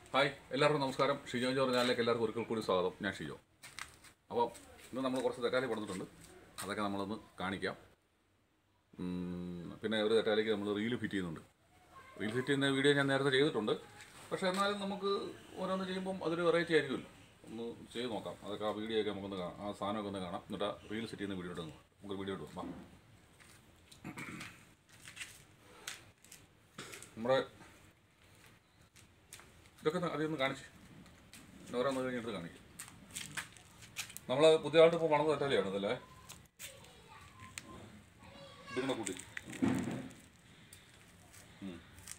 Hi എല്ലാവർക്കും നമസ്കാരം ഷിജോ ജോർ ചാനലിലേക്ക് എല്ലാവർക്കും ഒരിക്കൽ കൂടി സ്വാഗതം ഞാൻ ഷിജോ അപ്പോൾ ഇന്ന് നമ്മൾ കുറച്ച് തെറ്റാലി കൊടുത്തിട്ടുണ്ട് അതൊക്കെ നമ്മളൊന്ന് കാണിക്കാം ഉം, പിന്നെ ഒരു തെറ്റാലിക്ക് നമ്മൾ റീല് ഫിറ്റ് ചെയ്യുന്നുണ്ട് റീൽ ഫിറ്റ് ചെയ്യുന്ന വീഡിയോ ഞാൻ നേരത്തെ ചെയ്തിട്ടുണ്ട് പക്ഷേ എന്നാലും നമുക്ക് ഓരോന്ന് ചെയ്യുമ്പം അതൊരു വെറൈറ്റി ആയിരിക്കുമല്ലോ ഒന്ന് ചെയ്ത് നോക്കാം അതൊക്കെ ആ വീഡിയോ ഒക്കെ നമുക്കൊന്ന് കാണാം ആ സാധനമൊക്കെ ഒന്ന് കാണാം എന്നിട്ട് റീൽ സെറ്റ് ചെയ്യുന്ന വീഡിയോ ഇടുന്നു നമുക്ക് വീഡിയോ ഇടും വാ നമ്മുടെ ഇതൊക്കെ ഒന്ന് ആദ്യം ഒന്ന് കാണിച്ച് പിന്നെ ഓരോന്ന് കഴിഞ്ഞിട്ട് കാണിക്കും നമ്മൾ പുതിയതായിട്ട് ഇപ്പോൾ പണം തെറ്റാലിയാണ് ഇതല്ലേ ഇതിങ്ങനെ കൂട്ടി ഉം.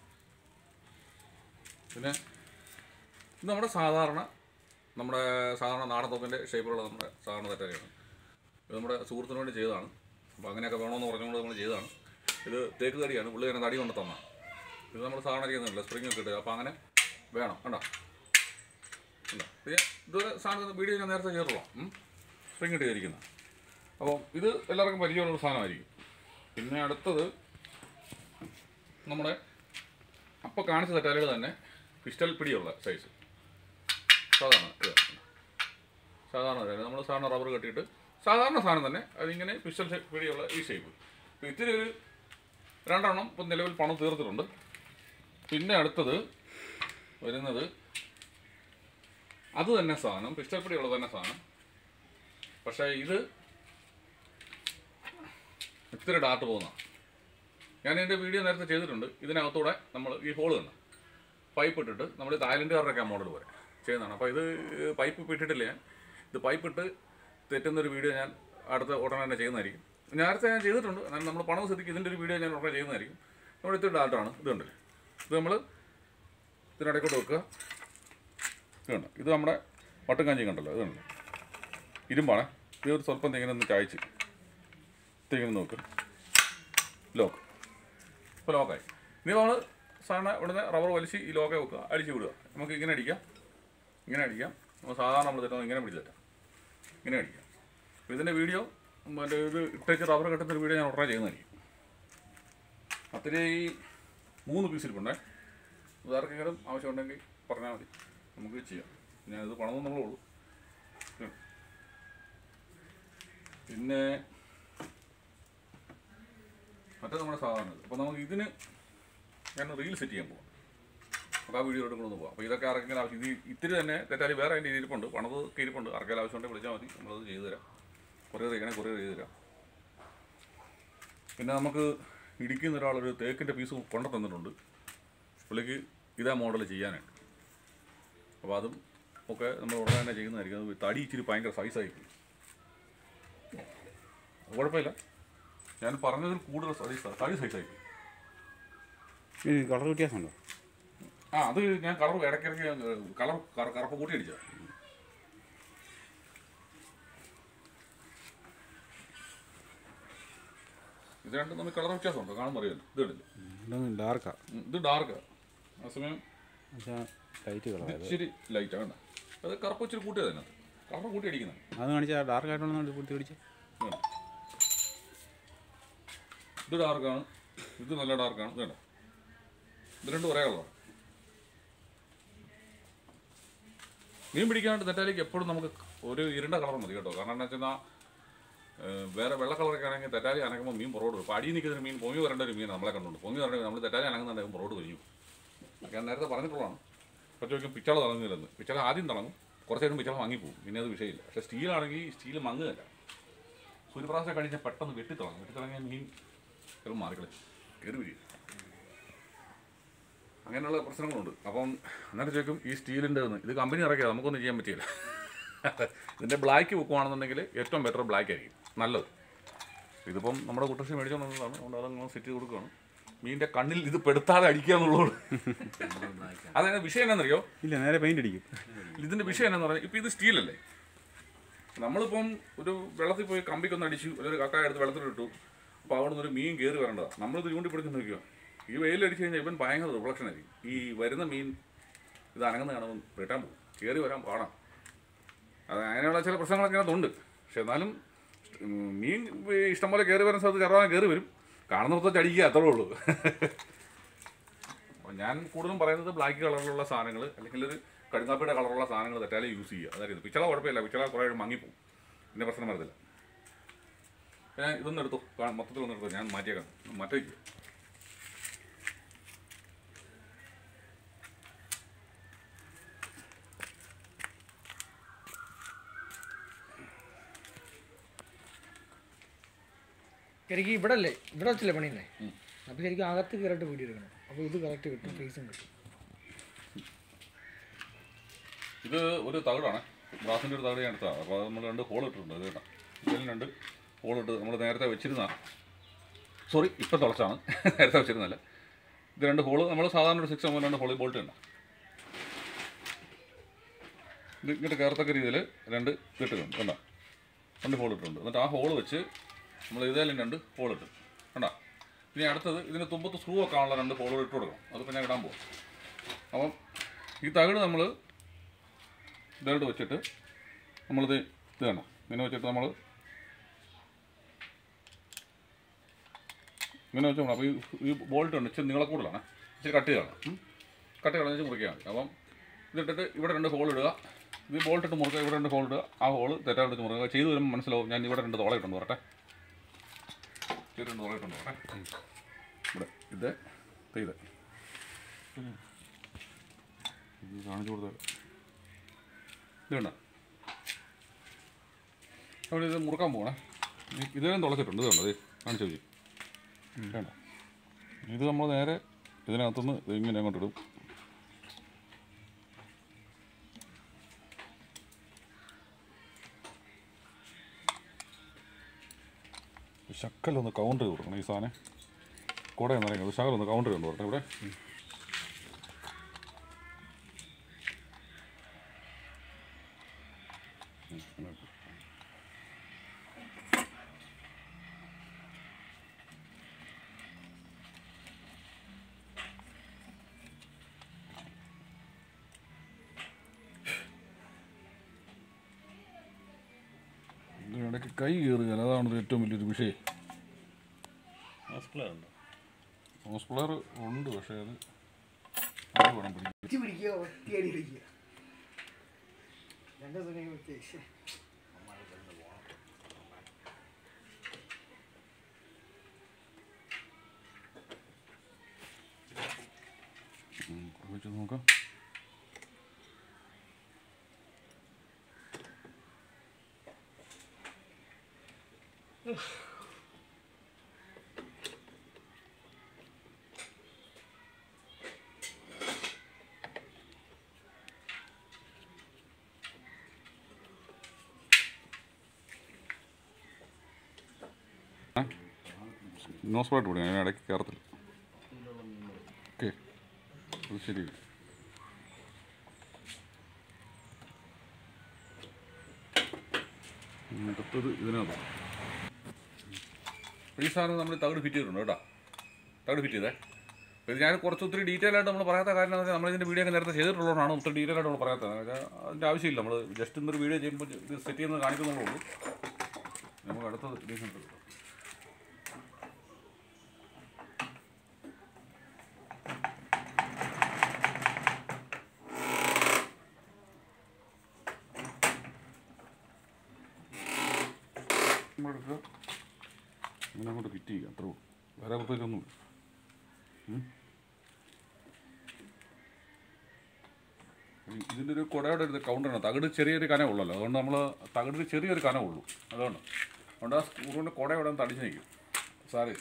പിന്നെ ഇത് നമ്മുടെ സാധാരണ നമ്മുടെ സാധാരണ നാടൻ തോക്കിൻ്റെ ഷേപ്പിലുള്ള നമ്മുടെ സാധാരണ തെറ്റാലിയാണ് ഇത് നമ്മുടെ സുഹൃത്തിന് വേണ്ടി ചെയ്തതാണ് അപ്പോൾ അങ്ങനെയൊക്കെ വേണമെന്ന് പറഞ്ഞുകൊണ്ട് നമ്മൾ ചെയ്തതാണ് ഇത് തേക്ക് തടിയാണ് പുള്ളി തന്നെ തടി കൊണ്ട് തന്നാണ് ഇത് നമ്മൾ സാധാരണ ചെയ്യുന്നില്ല സ്പ്രിംഗ് ഒക്കെ ഇട്ട് അപ്പോൾ അങ്ങനെ വേണം കണ്ടോ കണ്ടോ പിന്നെ ഇതുവരെ സാധനം വീഡിയോ ഞാൻ നേരത്തെ ചെയ്തിട്ടുള്ളൂ സ്പ്രിംഗ് ഇട്ട് ചെയ്തിരിക്കുന്നത് അപ്പോൾ ഇത് എല്ലാവർക്കും പരിചയമുള്ള സാധനമായിരിക്കും പിന്നെ അടുത്തത് നമ്മുടെ അപ്പോൾ കാണിച്ച തെറ്റാലുകൾ തന്നെ പിസ്റ്റൽ പിടിയുള്ള സൈസ് സാധാരണ ഇത് സാധാരണ തന്നെ നമ്മൾ സാധാരണ റബ്ബർ കെട്ടിയിട്ട് സാധാരണ സാധനം തന്നെ അതിങ്ങനെ പിസ്റ്റൽ പിടിയുള്ള ഈ ഷേപ്പ് ഇപ്പോൾ ഇത്തിരി ഒരു രണ്ടെണ്ണം ഇപ്പം നിലവിൽ പണം തീർത്തിട്ടുണ്ട് പിന്നെ അടുത്തത് വരുന്നത് അത് തന്നെ സാധനം പിസ്റ്റൽ പിടിയുള്ള തന്നെ സാധനം പക്ഷേ ഇത് ഇത്തിരി ഡാർട്ട് പോകുന്ന ഞാൻ എൻ്റെ വീഡിയോ നേരത്തെ ചെയ്തിട്ടുണ്ട് ഇതിനകത്തൂടെ നമ്മൾ ഈ ഹോൾ തന്നെ പൈപ്പ് ഇട്ടിട്ട് നമ്മൾ തായ്ലൻഡുകാരുടെയൊക്കെ മോഡൽ പോലെ ചെയ്യുന്നതാണ് അപ്പോൾ ഇത് പൈപ്പ് ഇപ്പോൾ ഇട്ടിട്ടില്ല ഞാൻ ഇത് പൈപ്പ് ഇട്ട് തെറ്റുന്നൊരു വീഡിയോ ഞാൻ അടുത്ത ഉടനെ തന്നെ ചെയ്യുന്നതായിരിക്കും നേരത്തെ ഞാൻ ചെയ്തിട്ടുണ്ട് എന്നാൽ നമ്മൾ പണം സ്ഥിതിക്ക് ഇതിൻ്റെ ഒരു വീഡിയോ ഞാൻ ഉടനെ ചെയ്യുന്നതായിരിക്കും നമ്മൾ ഇത്തിരി ഡാർട്ടാണ് ഇത് കണ്ടില്ലേ ഇത് നമ്മൾ ഇതിനിടയ്ക്കോട്ട് വെക്കുക ഇത് കണ്ടോ ഇത് നമ്മുടെ മട്ടും കാഞ്ചി കണ്ടല്ലോ ഇത് കണ്ടല്ലോ ഇരുമ്പാണ് ഇത് ഒരു സ്വല്പം ഇങ്ങനെ ഒന്ന് ചായച്ച് ഇങ്ങനെ നോക്ക് ലോക്ക് ഇപ്പോൾ ലോക്കായി ഇനി നമ്മൾ സാധാരണ ഇവിടുന്ന് റബ്ബർ വലിച്ച് ഈ ലോക്കെ വെക്കുക അടിച്ച് വിടുക നമുക്ക് ഇങ്ങനെ അടിക്കാം ഇങ്ങനെ അടിക്കാം നമ്മൾ സാധാരണ നമ്മൾ തരുന്നത് ഇങ്ങനെ പിടിച്ച് തരാം ഇങ്ങനെ അടിക്കാം അപ്പോൾ ഇതിൻ്റെ വീഡിയോ മറ്റേ ഇത് ഇട്ടേച്ച് റബ്ബർ കെട്ടുന്ന ഒരു വീഡിയോ ഞാൻ ഉടനെ ചെയ്യുന്നതായിരിക്കും അത്തിരി ഈ മൂന്ന് പീസ് ഇരിപ്പുണ്ടേ ആർക്കെങ്കിലും ആവശ്യമുണ്ടെങ്കിൽ പറഞ്ഞാൽ മതി നമുക്ക് ചെയ്യാം ഞാൻ ഇത് പണം നമ്മളേ ഉള്ളൂ ഉം. പിന്നെ മറ്റേ നമ്മുടെ സാധാരണ അപ്പോൾ നമുക്ക് ഇതിന് ഞാൻ റീൽ സെറ്റ് ചെയ്യാൻ പോവാം അപ്പോൾ ആ വീഡിയോ എടുക്കണമെന്ന് പോവാം അപ്പോൾ ഇതൊക്കെ ആർക്കെങ്കിലും ആവശ്യം ഇത് ഇത്തിരി തന്നെ തെറ്റാലി വേറെ അതിൻ്റെ ഇരിപ്പുണ്ട് പണത് ഇരിപ്പുണ്ട് ആർക്കെങ്കിലും ആവശ്യമുണ്ടെങ്കിൽ വിളിച്ചാൽ മതി നമ്മളത് ചെയ്തു തരാം കൊറിയർ ചെയ്യണേ കൊറിയർ ചെയ്തു തരാം പിന്നെ നമുക്ക് ഇടിക്കുന്ന ഒരാളൊരു തേക്കിൻ്റെ പീസ് കൊണ്ടു തന്നിട്ടുണ്ട് പുള്ളിക്ക് ഇതേ മോഡൽ ചെയ്യാനായിട്ട് അപ്പോൾ അതും ഒക്കെ നമ്മൾ ഉടനെ തന്നെ ചെയ്യുന്നതായിരിക്കും അത് തടി ഇച്ചിരി ഭയങ്കര സൈസായി പോയി അത് കുഴപ്പമില്ല ഞാൻ പറഞ്ഞതിൽ കൂടുതൽ സൈസ് തടി സൈസായി പോയി ഇത് കളർ വ്യത്യാസമുണ്ടോ ആ അത് ഞാൻ കളർ ഇടയ്ക്കിടയ്ക്ക് കളർ കറുപ്പ് കൂട്ടി അടിച്ചത് ഇത് രണ്ടും തമ്മിൽ കളർ വ്യത്യാസമുണ്ടോ കാണുമ്പോൾ അറിയാലോ ഇത് കണ്ടില്ലേ ഇതൊന്നും ഡാർക്കാ ഉം, ഇത് ഡാർക്കാണ് ആ സമയം പക്ഷേ ലൈറ്റ് കളർ അത് ഇച്ചിരി ലൈറ്റാണ് വേണ്ട അത് കറുപ്പ് ഇച്ചിരി കൂട്ടിയത് അതിനകത്ത് കളർ കൂട്ടി അടിക്കുന്നത് അത് കാണിച്ചാൽ ഡാർക്ക് ആയിട്ടുള്ള പൂർത്തി പിടിച്ച് വേണ്ട ഇത് ഡാർക്കാണ് ഇത് നല്ല ഡാർക്കാണ് വേണ്ട ഇത് രണ്ടും ഒരേ കളറാണ് മീൻ പിടിക്കാനായിട്ട് തെറ്റാലേക്ക് എപ്പോഴും നമുക്ക് ഒരു ഇരുണ്ട കളർ മതി കേട്ടോ കാരണം എന്താ വെച്ചാൽ വേറെ വെള്ള കളറൊക്കെ ആണെങ്കിൽ തെറ്റാലി അനങ്ങുമ്പോൾ മീൻ പുറകോട്ട് വരും അപ്പോൾ അടിയിൽ നിൽക്കുന്ന മീൻ പൊങ്ങി വരേണ്ട ഒരു മീൻ നമ്മളെ കണ്ടുണ്ട് പൊങ്ങി വരേണ്ട നമ്മൾ തെറ്റാലി അനങ്ങുന്നുണ്ടെങ്കിൽ പുറകോട്ട് വരും ഞാൻ നേരത്തെ പറഞ്ഞിട്ടുള്ളതാണ് പക്ഷേ ചോദിക്കും പിച്ചള തിളങ്ങുന്നില്ലെന്ന് പിച്ചള ആദ്യം തിളങ്ങും കുറച്ച് നേരം പിച്ചള വാങ്ങിപ്പോകും പിന്നെ അത് വിഷയമില്ല പക്ഷേ സ്റ്റീലാണെങ്കിൽ സ്റ്റീൽ മങ്ങുകയല്ല സൂര്യപ്രകാശം കഴിഞ്ഞാൽ പെട്ടെന്ന് വെട്ടിത്തിളങ്ങും വെട്ടിത്തിളങ്ങിയ മീൻ ചിലപ്പോൾ മാറിക്കളെ കയറി വരിക അങ്ങനെയുള്ള പ്രശ്നങ്ങളുണ്ട് അപ്പം എന്നിട്ട് ചോദിക്കും ഈ സ്റ്റീലിൻ്റെ ഇത് കമ്പനി ഇറക്കിയത് നമുക്കൊന്നും ചെയ്യാൻ പറ്റിയില്ല ഇതിൻ്റെ ബ്ലാക്ക് വെക്കുവാണെന്നുണ്ടെങ്കിൽ ഏറ്റവും ബെറ്റർ ബ്ലാക്ക് ആയിരിക്കും നല്ലത് ഇതിപ്പം നമ്മുടെ കുട്ടശ്ശി മേടിച്ചോണ്ടതാണ് അതുകൊണ്ട് അതങ്ങനെ സെറ്റ് ചെയ്ത് കൊടുക്കുകയാണ് മീനിൻ്റെ കണ്ണിൽ ഇത് പെടുത്താതെ അടിക്കുക എന്നുള്ളൂ അതായത് വിഷയം എന്നാണെന്നറിയോ ഇല്ല നേരെ പെയിന്റ് അടിക്കും ഇതിൻ്റെ വിഷയം എന്നാന്ന് പറഞ്ഞാൽ ഇപ്പം ഇത് സ്റ്റീലല്ലേ നമ്മളിപ്പം ഒരു വെള്ളത്തിൽ പോയി കമ്പിക്കൊന്ന് അടിച്ചു ഒരു കക്ക എടുത്ത് വെള്ളത്തിലിട്ടു അപ്പോൾ അവിടെ നിന്ന് ഒരു മീൻ കയറി വരേണ്ടതാണ് നമ്മളിത് ചൂണ്ടി പിടിച്ച് നോക്കുക ഈ വെയിലടിച്ച് കഴിഞ്ഞാൽ ഇവൻ ഭയങ്കര റിഫ്ലക്ഷൻ ആയിരിക്കും ഈ വരുന്ന മീൻ ഇത് അനങ്ങുന്ന കാണുമ്പോൾ വെട്ടാൻ പോകും കയറി വരാൻ പാടാം അത് അങ്ങനെയുള്ള ചില പ്രശ്നങ്ങളൊക്കെ അതിനകത്തുണ്ട് പക്ഷെ എന്നാലും ഉം, മീൻ ഇഷ്ടംപോലെ കയറി വരുന്ന സ്ഥലത്ത് കയറാൻ കയറി വരും കാണുന്നിടത്ത് ചടിക്കുക അത്രേ ഉള്ളൂ അപ്പം ഞാൻ കൂടുതലും പറയുന്നത് ബ്ലാക്ക് കളറിലുള്ള സാധനങ്ങൾ അല്ലെങ്കിൽ ഒരു കടുങ്കാപ്പിയുടെ കളറുള്ള സാധനങ്ങൾ തെറ്റാലേ യൂസ് ചെയ്യുക അതായത് പിച്ചള കുഴപ്പമില്ല പിച്ചള കുറേ മങ്ങിപ്പോവും പിന്നെ പ്രശ്നം വരത്തില്ല ഞാൻ ഇതൊന്നും എടുത്തു കാ- മൊത്തത്തിൽ ഒന്ന് എടുത്തു ഞാൻ മാറ്റിയേക്കാം മാറ്റേക്ക് ശരിക്കും ഇവിടെ അല്ലേ ഇവിടെ വെച്ചല്ലേ പണിയുന്നേ അപ്പോൾ ശരിക്കും അകത്ത് കയറിയിട്ട് വീഡിയോ എടുക്കണം അപ്പോൾ ഇത് കറക്റ്റ് കിട്ടും ഫേസും കിട്ടും ഇത് ഒരു തകിടാണ് ഗ്ലാസിൻ്റെ ഒരു തകിട് ഞാൻ എടുത്തതാണ് അപ്പോൾ അത് നമ്മൾ രണ്ട് ഹോൾ ഇട്ടിട്ടുണ്ട് ഇത് കേട്ടോ ഇതിൽ രണ്ട് ഹോൾ ഇട്ട് നമ്മൾ നേരത്തെ വെച്ചിരുന്ന സോറി ഇപ്പം തുളച്ചാണ് നേരത്തെ വെച്ചിരുന്നല്ല ഇത് രണ്ട് ഹോള് നമ്മൾ സാധാരണ ഒരു സിക്സ് എം രണ്ട് ഹോളി ബോൾട്ട് ഉണ്ട് ഇത് ഇങ്ങോട്ട് കയറത്തക്ക രീതിയിൽ രണ്ട് ഇട്ടിട്ടുണ്ട് കണ്ടോ രണ്ട് ഹോൾ ഇട്ടിട്ടുണ്ട് എന്നിട്ട് ആ ഹോൾ വെച്ച് നമ്മൾ ഇതേലും രണ്ട് ഹോൾ ഇട്ട് കണ്ടോ ഇനി അടുത്തത് ഇതിന് തുമ്പത്ത് സ്ക്രൂ ഒക്കെ ആണുള്ള രണ്ട് ഹോളുകൾ ഇട്ട് കൊടുക്കണം അത് പിന്നെ ഇടാൻ പോകും അപ്പം ഈ തകിട് നമ്മൾ ഇതോട്ട് വെച്ചിട്ട് നമ്മളിത് ഇത് വേണം ഇങ്ങനെ വെച്ചിട്ട് നമ്മൾ ഇങ്ങനെ വെച്ച് അപ്പോൾ ഈ ഈ ബോൾട്ട് ഉണ്ട് ഇച്ചിരി നീളക്കൂടുതലാണ് ഇച്ചിരി കട്ട് ചെയ്യണം ഉം. കട്ട് കളഞ്ഞ് വെച്ച് മുറിക്കാൻ മതി അപ്പം ഇതിട്ടിട്ട് ഇവിടെ രണ്ട് ഹോൾ ഇടുക ഇത് ബോൾട്ട് ഇട്ട് മുറുക്കുക ഇവിടെ രണ്ട് ഹോൾ ഇടുക ആ ഹോൾ തെറ്റായിട്ട് വെച്ച് മുറുക്കുക ചെയ്ത് വരുമ്പോൾ മനസ്സിലാവും ഞാൻ ഇവിടെ രണ്ട് തോള ഇട്ടുണ്ട് പറട്ടെ ഇത് രണ്ട് തോള ഇട്ടുണ്ട് പറട്ടെ ഇവിടെ ഇത് ദേ ഇത് ഇത് കാണിച്ചു കൊടുത്താൽ ഇത് വേണ്ട അവിടെ ഇത് മുറുക്കാൻ പോകണേ ഇതിലും തുളച്ചിട്ടുണ്ട് ഇത് വേണ്ട ഇത് കാണിച്ചു വെച്ചു വേണ്ട ഇത് നമ്മൾ നേരെ ഇതിനകത്തുനിന്ന് ഇത് ഇങ്ങനെ അങ്ങോട്ട് ഇടും ശക്കലൊന്ന് കൗണ്ടർ ചെയ്ത് കൊടുക്കണം ഈ സാധനം കൂടെ എന്നറിയാം ശകലൊന്ന് കൗണ്ടർ ചെയ്തു പറഞ്ഞെ ഇവിടെ ഇടയ്ക്ക് കൈ കയറുക അതാണ് ഏറ്റവും വലിയൊരു വിഷയം ഹോസ്പിറ്റലർ ഉണ്ട് പക്ഷേ അത് അത് വേണം പിടിക്കാൻ ഒറ്റ പിടിക്കുക ഒറ്റയടി പിടിക്കുക രണ്ട് ദിവസം കഴിയുമ്പോൾ ശ്ശെ. ഉം, വെച്ച് നോക്കാം നോ സ്പോട്ട് കൂടി ഞാൻ ഇടയ്ക്ക് കയറത്തില്ല ഓക്കെ അത് ശരി അടുത്തത് ഇതിനകത്ത് ഈ സാധനം നമ്മൾ തകിട് ഫിറ്റ് ചെയ്തിട്ടുണ്ട് കേട്ടോ തകിട് ഫിറ്റ് ചെയ്തേ അപ്പോൾ ഇത് ഞാൻ കുറച്ച് ഒത്തിരി ഡീറ്റെയിൽ ആയിട്ട് നമ്മൾ പറയാത്ത കാര്യം എന്താ വെച്ചാൽ നമ്മളിതിൻ്റെ വീഡിയോ ഒക്കെ നേരത്തെ ചെയ്തിട്ടുള്ളതാണ് ഒത്തിരി ഡീറ്റെയിൽ ആയിട്ട് നമ്മൾ പറയാത്തത് എന്ന് വെച്ചാൽ അതിൻ്റെ ആവശ്യമില്ല നമ്മൾ ജസ്റ്റ് ഇന്നൊരു വീഡിയോ ചെയ്യുമ്പോൾ ഇത് സെറ്റ് ചെയ്യുന്നത് കാണിക്കുന്നുള്ളൂ നമുക്ക് അടുത്തത് ഡീസൻ്റ് എടുക്കാം നമ്മളെടുക്കുക ഇങ്ങനെ അങ്ങോട്ട് ഫിറ്റ് ചെയ്യുക അത്രേ ഉള്ളൂ വേറെ പ്രത്യേകിച്ചൊന്നുമില്ല ഉം. ഈ- ഇതിൻ്റെ ഒരു കുടയുടെ ഒരു കൗണ്ടറാണ് തകിട് ചെറിയൊരു കന ഉള്ളല്ലോ അതുകൊണ്ട് നമ്മൾ തകിടിന് ചെറിയൊരു കന ഉള്ളൂ അതുകൊണ്ട് അതുകൊണ്ട് ആ സ്ക്രൂവിൻ്റെ കുട ഇവിടെ നിന്ന് തടിച്ച് നിൽക്കും സാറേ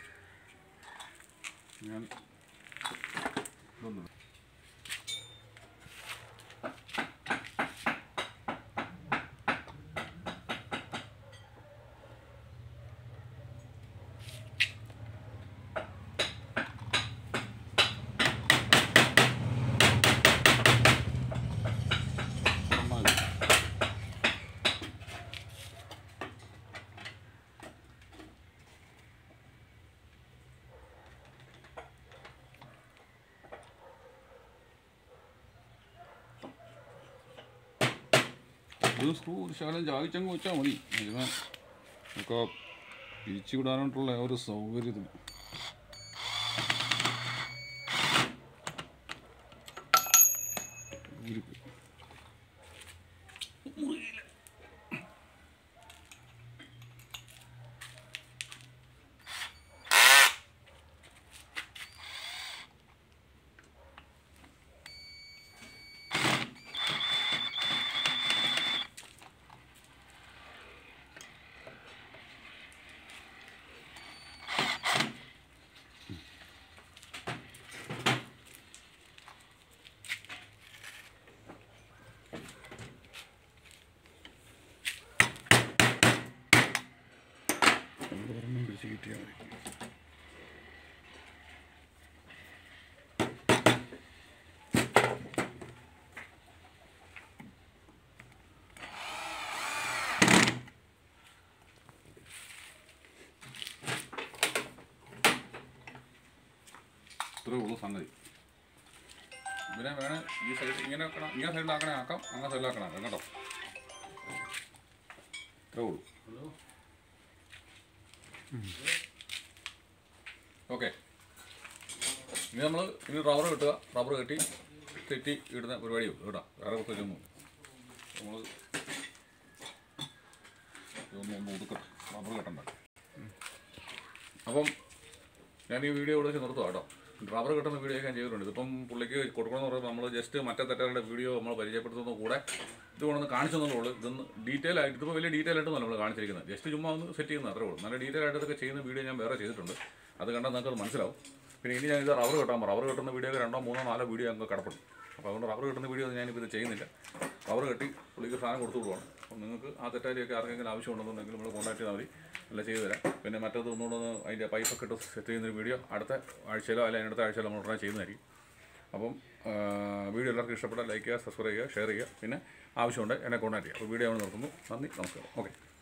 ഞാൻ ഇതൊന്നും നന്നായി ഒരു സ്ക്രൂ ഒരു ശകലം ചാകിച്ചങ്ങ് വെച്ചാൽ മതി ഇതിനെ നമുക്ക് പിരിച്ചു വിടാനായിട്ടുള്ള ആ ഒരു സൗകര്യത്തിന് ഊരിപ്പോയി ഒരെണ്ണം പിടിച്ച് കിട്ടിയാൽ മതി ഇത്രേ ഉള്ളൂ സംഗതി ഇതിനെ വേണേ ഈ സൈഡ് ഇങ്ങനെ വെക്കണം ഇങ്ങനെ സൈഡിലാക്കണേ ആക്കാം അങ്ങനെ സൈഡിലാക്കണം ആക്കാം കേട്ടോ ഇത്രേ ഉള്ളൂ ഓക്കെ ഇനി നമ്മൾ ഇനി റബ്ബർ കിട്ടുക റബ്ബർ കെട്ടി തെറ്റി ഇടുന്ന പരിപാടി ഇടാം വേറെ പ്രത്യേകിച്ചൊന്നും നമ്മൾ ഇതൊന്നും ഒന്ന് ഒതുക്കട്ടെ റബ്ബർ കെട്ടണ്ട അപ്പം ഞാൻ ഈ വീഡിയോ ഇവിടെ വെച്ച് നിർത്തുക കേട്ടോ റബ്ബർ കിട്ടുന്ന വീഡിയോ ഞാൻ ചെയ്തിട്ടുണ്ട് ഇതിപ്പം പുള്ളിക്ക് കൊടുക്കണമെന്ന് പറയുമ്പോൾ നമ്മൾ ജസ്റ്റ് മറ്റേ തെറ്റാറുടെ വീഡിയോ നമ്മൾ പരിചയപ്പെടുത്തുന്ന കൂടെ ഇത് കൊണ്ടൊന്ന് കാണിച്ചു എന്നുള്ളൂ ഇതൊന്ന് ഡീറ്റെയിൽ ആയിട്ട് ഇതിപ്പോൾ വലിയ ഡീറ്റെയിൽ ആയിട്ടൊന്നും നമ്മൾ കാണിച്ചിരിക്കുന്നത് ജസ്റ്റ് ചുമ്മാ ഒന്ന് സെറ്റ് ചെയ്യുന്നത് അത്രേ ഉള്ളൂ നല്ല ഡീറ്റെയിൽ ആയിട്ട് ഇതൊക്കെ ചെയ്യുന്ന വീഡിയോ ഞാൻ വേറെ ചെയ്തിട്ടുണ്ട് അത് കണ്ടാൽ നിങ്ങൾക്ക് അത് മനസ്സിലാവും പിന്നെ ഇനി ഞാനിത് റബ്ബർ കിട്ടാൻ പറ റബ്ബർ കിട്ടുന്ന വീഡിയോ രണ്ടോ മൂന്നോ നാലോ വീഡിയോ ഞങ്ങൾക്ക് കടപ്പെടും അപ്പോൾ അതുകൊണ്ട് റബ്ബർ കിട്ടുന്ന വീഡിയോ ഞാനിപ്പോൾ ഇത് ചെയ്യുന്നില്ല റബ്ബർ കെട്ടി പുള്ളിക്ക് സാധനം കൊടുത്തു വിടുവാണ് അപ്പോൾ നിങ്ങൾക്ക് ആ തെറ്റാരിയൊക്കെ ആർക്കെങ്കിലും ആവശ്യമുണ്ടെന്നുണ്ടെങ്കിൽ നമ്മൾ കോൺടാക്ട് ചെയ്താൽ മതി എല്ലാം ചെയ്തു തരാം പിന്നെ മറ്റത് ഒന്നുകൂടെ ഒന്ന് അതിൻ്റെ പൈപ്പൊക്കെ ഇട്ട് സെറ്റ് ചെയ്യുന്നൊരു വീഡിയോ അടുത്ത ആഴ്ചയിലോ അല്ലെങ്കിൽ അടുത്ത ആഴ്ചയിലോ നമ്മൾ ഉടനെ ചെയ്യുന്നതായിരിക്കും അപ്പം ആ, വീഡിയോ എല്ലാവർക്കും ഇഷ്ടപ്പെട്ടാൽ ലൈക്ക് ചെയ്യുക സബ്സ്ക്രൈബ് ചെയ്യുക ഷെയർ ചെയ്യുക പിന്നെ ആവശ്യമുണ്ട് എന്നെ കോൺടാക്ട് ചെയ്യുക അപ്പോൾ വീഡിയോ നമ്മൾ നിർത്തുന്നു നന്ദി നമസ്കാരം ഓക്കെ